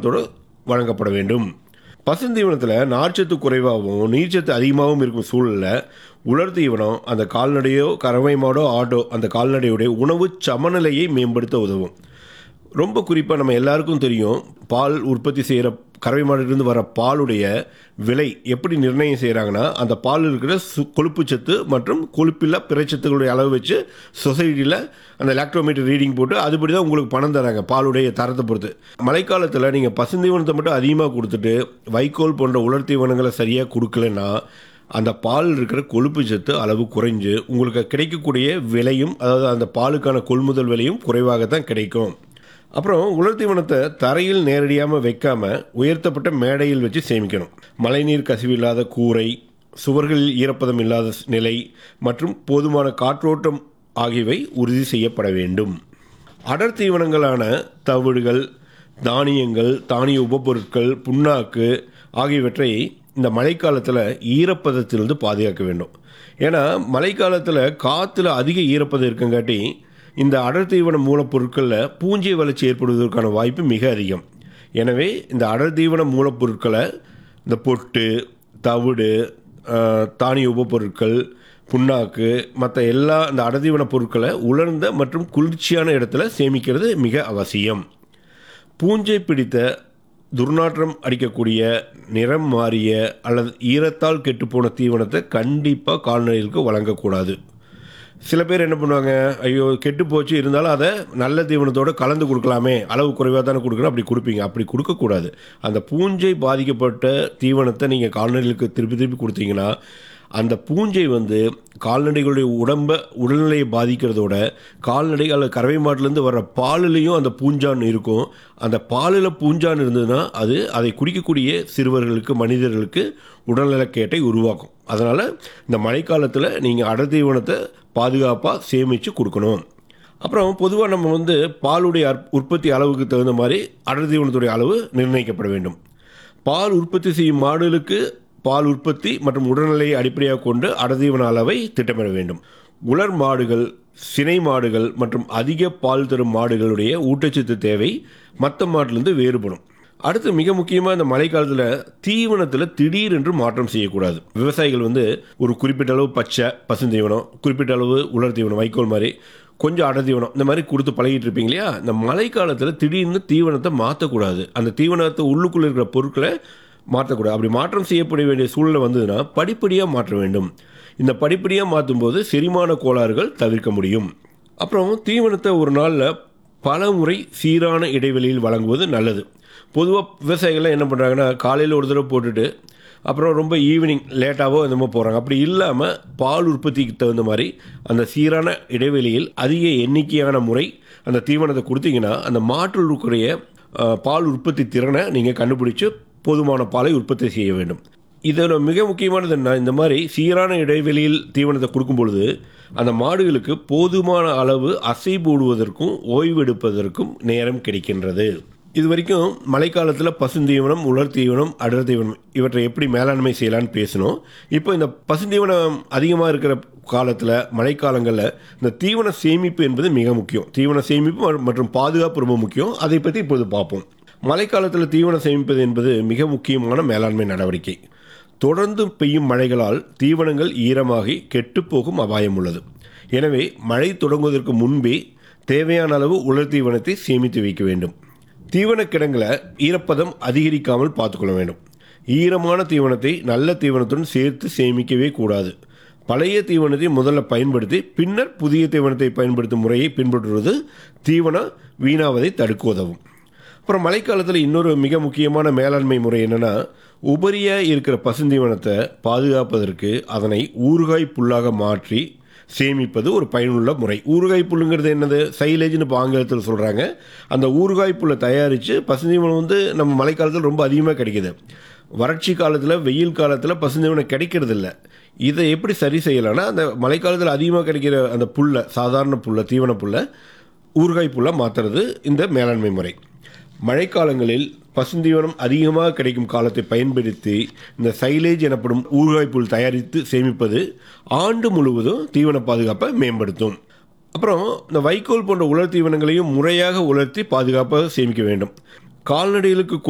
கவனத்தோடு வழங்கப்பட வேண்டும் பசுந்தீவனத்தில் நார்ச்சத்து குறைவாகவும் நீர்ச்சத்து அதிகமாகவும் இருக்கும் சூழலில் உலர் தீவனம் அந்த கால்நடையோ கறவை மாடோ ஆடோ அந்த கால்நடையுடைய உணவு சமநிலையை மேம்படுத்த உதவும் ரொம்ப குறிப்பாக நம்ம எல்லாருக்கும் தெரியும் பால் உற்பத்தி செய்கிற கறவை மாடிலிருந்து வர பாலுடைய விலை எப்படி நிர்ணயம் செய்கிறாங்கன்னா அந்த பால் இருக்கிற சு கொழுப்புச்சத்து மற்றும் கொழுப்பில்லா பிறச்சத்துக்களுடைய அளவு வச்சு சொசைட்டியில் அந்த லாக்டோமீட்டர் ரீடிங் போட்டு அதுபடி தான் உங்களுக்கு பணம் தராங்க பாலுடைய தரத்தை பொறுத்து மழைக்காலத்தில் நீங்கள் பசுந்தீவனத்தை மட்டும் அதிகமாக கொடுத்துட்டு வைக்கோல் போன்ற உலர் தீவனங்களை சரியாக கொடுக்கலன்னா அந்த பால் இருக்கிற கொழுப்பு சத்து அளவு குறைஞ்சு உங்களுக்கு கிடைக்கக்கூடிய விலையும் அதாவது அந்த பாலுக்கான கொள்முதல் விலையும் குறைவாகத்தான் கிடைக்கும் அப்புறம் உலர் தீவனத்தை தரையில் நேரடியாக வைக்காம உயர்த்தப்பட்ட மேடையில் வச்சு சேமிக்கணும் மழைநீர் கசிவு இல்லாத கூரை சுவர்களில் ஈரப்பதம் இல்லாத நிலை மற்றும் போதுமான காற்றோட்டம் ஆகியவை உறுதி செய்யப்பட வேண்டும் அடர் தீவனங்களான தவிடுகள் தானியங்கள் தானிய உபப்பொருட்கள் புண்ணாக்கு ஆகியவற்றை இந்த மழைக்காலத்தில் ஈரப்பதத்திலிருந்து பாதுகாக்க வேண்டும் ஏன்னா மழைக்காலத்தில் காற்றுல அதிக ஈரப்பதம் இருக்கங்காட்டி இந்த அடர் தீவன மூலப்பொருட்களில் பூஞ்சை வளர்ச்சி ஏற்படுவதற்கான வாய்ப்பு மிக அதிகம் எனவே இந்த அடர் தீவன மூலப்பொருட்களை இந்த பொட்டு தவிடு ஆஹ், தானிய உபப்பொருட்கள் புண்ணாக்கு மற்ற எல்லா இந்த அடர்தீவன பொருட்களை உலர்ந்த மற்றும் குளிர்ச்சியான இடத்துல சேமிக்கிறது மிக அவசியம் பூஞ்சை பிடித்த துர்நாற்றம் அடிக்கக்கூடிய நிறம் மாறிய அல்லது ஈரத்தால் கெட்டுப்போன தீவனத்தை கண்டிப்பாக கால்நடைகளுக்கு வழங்கக்கூடாது சில பேர் என்ன பண்ணுவாங்க ஐயோ கெட்டு போச்சு இருந்தாலும் அதை நல்ல தீவனத்தோட கலந்து கொடுக்கலாமே அளவு குறைவாக தானே கொடுக்குறோம் அப்படி கொடுப்பீங்க அப்படி கொடுக்கக்கூடாது அந்த பூஞ்சை பாதிக்கப்பட்ட தீவனத்தை நீங்கள் கால்நடைகளுக்கு திருப்பி திருப்பி கொடுத்தீங்கன்னா அந்த பூஞ்சை வந்து கால்நடைகளுடைய உடம்பை உடல்நிலையை பாதிக்கிறதோட கால்நடை அல்லது கறவை மாட்டிலேருந்து வர்ற பாலிலையும் அந்த பூஞ்சான் இருக்கும் அந்த பாலில் பூஞ்சான் இருந்ததுன்னா அது அதை குடிக்கக்கூடிய சிறுவர்களுக்கு மனிதர்களுக்கு உடல்நலக்கேட்டை உருவாக்கும் அதனால் இந்த மழைக்காலத்தில் நீங்கள் அடர்தீவனத்தை பாதுகாப்பாக சேமித்து கொடுக்கணும் அப்புறம் பொதுவாக நம்ம வந்து பாலுடைய அற்- உற்பத்தி அளவுக்கு தகுந்த மாதிரி அடர்தீவனத்துடைய அளவு நிர்ணயிக்கப்பட வேண்டும் பால் உற்பத்தி செய்யும் மாடுகளுக்கு பால் உற்பத்தி மற்றும் உடல்நிலையை அடிப்படையாக கொண்டு அடர்தீவன அளவை திட்டமிட வேண்டும் உலர் மாடுகள் சினை மாடுகள் மற்றும் அதிக பால் தரும் மாடுகளுடைய ஊட்டச்சத்து தேவை மற்ற மாட்டிலிருந்து வேறுபடும் அடுத்து மிக முக்கியமாக இந்த மழைக்காலத்தில் தீவனத்தில் திடீரென்று மாற்றம் செய்யக்கூடாது விவசாயிகள் வந்து ஒரு குறிப்பிட்ட அளவு பச்சை பசுந்தீவனம் குறிப்பிட்ட அளவு உலர் தீவனம் வைக்கோல் மாதிரி கொஞ்சம் அடர் தீவனம் இந்த மாதிரி கொடுத்து பழகிட்டு இருப்பீங்க இல்லையா இந்த மழைக்காலத்தில் திடீர்னு தீவனத்தை மாற்றக்கூடாது அந்த தீவனத்தை உள்ளுக்குள்ளே இருக்கிற பொருட்களை மாற்றக்கூடாது அப்படி மாற்றம் செய்யப்பட வேண்டிய சூழ்நிலை வந்ததுன்னா படிப்படியாக மாற்ற வேண்டும் இந்த படிப்படியாக மாற்றும்போது செரிமான கோளாறுகள் தவிர்க்க முடியும் அப்புறம் தீவனத்தை ஒரு நாளில் பல முறை சீரான இடைவெளியில் வழங்குவது நல்லது பொதுவாக விவசாயிகள்லாம் என்ன பண்ணுறாங்கன்னா காலையில் ஒரு தடவை போட்டுட்டு அப்புறம் ரொம்ப ஈவினிங் லேட்டாவோ என்னமோ போகிறாங்க அப்படி இல்லாமல் பால் உற்பத்திக்கு தகுந்த மாதிரி அந்த சீரான இடைவெளியில் அதிக எண்ணிக்கையான முறை அந்த தீவனத்தை கொடுத்தீங்கன்னா அந்த மாட்டில் இருக்கிற அஹ், பால் உற்பத்தி திறனை நீங்கள் கண்டுபிடிச்சு போதுமான பாலை உற்பத்தி செய்ய வேண்டும் இதில் மிக முக்கியமானது என்ன இந்த மாதிரி சீரான இடைவெளியில் தீவனத்தை கொடுக்கும் பொழுது அந்த மாடுகளுக்கு போதுமான அளவு அசை போடுவதற்கும் ஓய்வெடுப்பதற்கும் நேரம் கிடைக்கின்றது இது வரைக்கும் மழைக்காலத்தில் பசுந்தீவனம் உலர் தீவனம் அடர் தீவனம் இவற்றை எப்படி மேலாண்மை செய்யலான்னு பேசணும் இப்போ இந்த பசுந்தீவனம் அதிகமாக இருக்கிற காலத்தில் மழைக்காலங்களில் இந்த தீவன சேமிப்பு என்பது மிக முக்கியம் தீவன சேமிப்பு ம- மற்றும் பாதுகாப்பு ரொம்ப முக்கியம் அதை பற்றி இப்போது பார்ப்போம் மழைக்காலத்தில் தீவனம் சேமிப்பது என்பது மிக முக்கியமான மேலாண்மை நடவடிக்கை தொடர்ந்து பெய்யும் மழைகளால் தீவனங்கள் ஈரமாகி கெட்டுப்போகும் அபாயம் உள்ளது எனவே மழை தொடங்குவதற்கு முன்பே தேவையான அளவு உலர் தீவனத்தை சேமித்து வைக்க வேண்டும் தீவனக் கிடங்கில் ஈரப்பதம் அதிகரிக்காமல் பார்த்துக்கொள்ள வேண்டும் ஈரமான தீவனத்தை நல்ல தீவனத்துடன் சேர்த்து சேமிக்கவே கூடாது பழைய தீவனத்தை முதல்ல பயன்படுத்தி பின்னர் புதிய தீவனத்தை பயன்படுத்தும் முறையை பின்பற்றுவது தீவனம் வீணாவதை தடுக்க உதவும் அப்புறம் மழைக்காலத்தில் இன்னொரு மிக முக்கியமான மேலாண்மை முறை என்னென்னா உபரியாக இருக்கிற பசுந்தீவனத்தை பாதுகாப்பதற்கு அதனை ஊறுகாய் புல்லாக மாற்றி சேமிப்பது ஒரு பயனுள்ள முறை ஊறுகாய் புல்லுங்கிறது என்னது சைலேஜ்னு இப்போ ஆங்கிலத்தில் சொல்கிறாங்க அந்த ஊறுகாய் புல்லை தயாரித்து பசுந்தீவனம் வந்து நம்ம மழைக்காலத்தில் ரொம்ப அதிகமாக கிடைக்குது வறட்சி காலத்தில் வெயில் காலத்தில் பசுந்தீவனம் கிடைக்கிறது இல்ல இதை எப்படி சரி செய்யலாம்னா அந்த மழைக்காலத்தில் அதிகமாக கிடைக்கிற அந்த புல்லை சாதாரண புல்லை தீவன புல்லை ஊறுகாய் புல்லை மாற்றுறது இந்த மேலாண்மை முறை மழைக்காலங்களில் பசுந்தீவனம் அதிகமாக கிடைக்கும் காலத்தை பயன்படுத்தி இந்த சைலேஜ் எனப்படும் ஊறுகாய் புல் தயாரித்து சேமிப்பது ஆண்டு முழுவதும் தீவன பாதுகாப்பை மேம்படுத்தும் அப்புறம் இந்த வைக்கோல் போன்ற உலர் தீவனங்களையும் முறையாக உலர்த்தி பாதுகாப்பாக சேமிக்க வேண்டும் கால்நடைகளுக்கு